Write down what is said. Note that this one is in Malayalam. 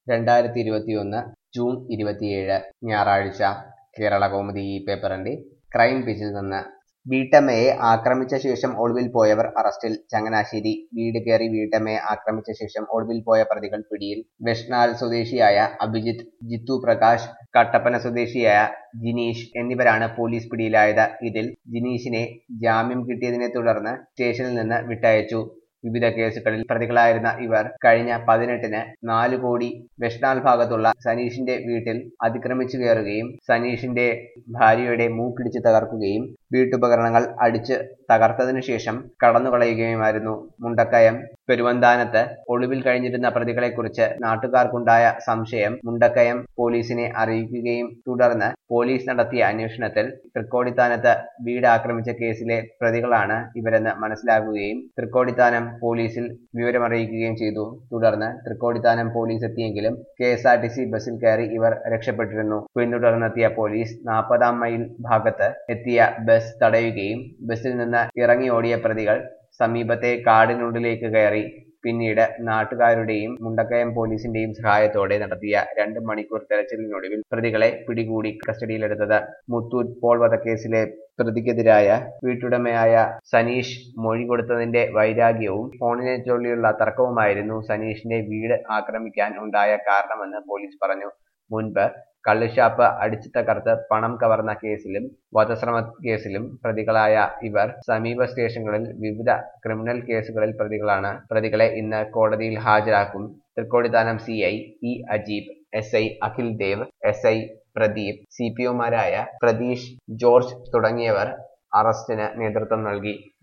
രണ്ടായിരത്തി ഇരുപത്തിയൊന്ന് ജൂൺ ഇരുപത്തിയേഴ് ഞായറാഴ്ച കേരള കൗമുദി ഈ പേപ്പറിന്റെ ക്രൈം പേജിൽ നിന്ന് വീട്ടമ്മയെ ആക്രമിച്ച ശേഷം ഒളിവിൽ പോയവർ അറസ്റ്റിൽ ചങ്ങനാശ്ശേരി വീട് കയറി വീട്ടമ്മയെ ആക്രമിച്ച ശേഷം ഒളിവിൽ പോയ പ്രതികൾ പിടിയിൽ വെഷ്നാൽ സ്വദേശിയായ അഭിജിത്ത് ജിത്തു പ്രകാശ് കട്ടപ്പന സ്വദേശിയായ ജിനീഷ് എന്നിവരാണ് പോലീസ് പിടിയിലായത് ഇതിൽ ജിനീഷിനെ ജാമ്യം കിട്ടിയതിനെ തുടർന്ന് സ്റ്റേഷനിൽ നിന്ന് വിട്ടയച്ചു വിവിധ കേസുകളിൽ പ്രതികളായിരുന്ന ഇവർ കഴിഞ്ഞ പതിനെട്ടിന് നാലു കോടി വെഷ്നാൽ ഭാഗത്തുള്ള സനീഷിന്റെ വീട്ടിൽ അതിക്രമിച്ചു കയറുകയും സനീഷിന്റെ ഭാര്യയുടെ മൂക്കിടിച്ച് തകർക്കുകയും വീട്ടുപകരണങ്ങൾ അടിച്ച് തകർത്തതിനു ശേഷം കടന്നുകളയുകയുമായിരുന്നു മുണ്ടക്കയം പെരുവന്താനത്ത് ഒളിവിൽ കഴിഞ്ഞിരുന്ന പ്രതികളെക്കുറിച്ച് നാട്ടുകാർക്കുണ്ടായ സംശയം മുണ്ടക്കയം പോലീസിനെ അറിയിക്കുകയും തുടർന്ന് പോലീസ് നടത്തിയ അന്വേഷണത്തിൽ തൃക്കോടിത്താനത്ത് വീട് ആക്രമിച്ച കേസിലെ പ്രതികളാണ് ഇവരെന്ന് മനസ്സിലാക്കുകയും തൃക്കോടിത്താനം പോലീസിൽ വിവരമറിയിക്കുകയും ചെയ്തു തുടർന്ന് തൃക്കോടിത്താനം പോലീസ് എത്തിയെങ്കിലും K S R T C ബസ്സിൽ കയറി ഇവർ രക്ഷപ്പെട്ടിരുന്നു പിന്തുടർന്നെത്തിയ പോലീസ് നാൽപ്പതാം മൈൽ ഭാഗത്ത് എത്തിയ ബസ് തടയുകയും ബസ്സിൽ നിന്ന് ഇറങ്ങി ഓടിയ പ്രതികൾ സമീപത്തെ കാടിനുള്ളിലേക്ക് കയറി പിന്നീട് നാട്ടുകാരുടെയും മുണ്ടക്കയം പോലീസിന്റെയും സഹായത്തോടെ നടത്തിയ രണ്ട് മണിക്കൂർ തെരച്ചിലിനൊടുവിൽ പ്രതികളെ പിടികൂടി കസ്റ്റഡിയിലെടുത്തത് മുത്തൂറ്റ് പോൾ വധക്കേസിലെ പ്രതിക്കെതിരായ വീട്ടുടമയായ സനീഷ് മൊഴി കൊടുത്തതിന്റെ വൈരാഗ്യവും ഫോണിനെ ചൊല്ലിയുള്ള തർക്കവുമായിരുന്നു സനീഷിന്റെ വീട് ആക്രമിക്കാൻ ഉണ്ടായ കാരണമെന്ന് പോലീസ് പറഞ്ഞു മുൻപ് കള്ളുഷാപ്പ് അടിച്ചു തകർത്ത് പണം കവർന്ന കേസിലും വധശ്രമ കേസിലും പ്രതികളായ ഇവർ സമീപ സ്റ്റേഷനുകളിൽ വിവിധ ക്രിമിനൽ കേസുകളിൽ പ്രതികളാണ് പ്രതികളെ ഇന്ന് കോടതിയിൽ ഹാജരാക്കും Thrikkodithanam C I E Ajeeb S I Akhil Dev S I Pradeep C P ഒമാരായ പ്രതീഷ് ജോർജ് തുടങ്ങിയവർ അറസ്റ്റിന് നേതൃത്വം നൽകി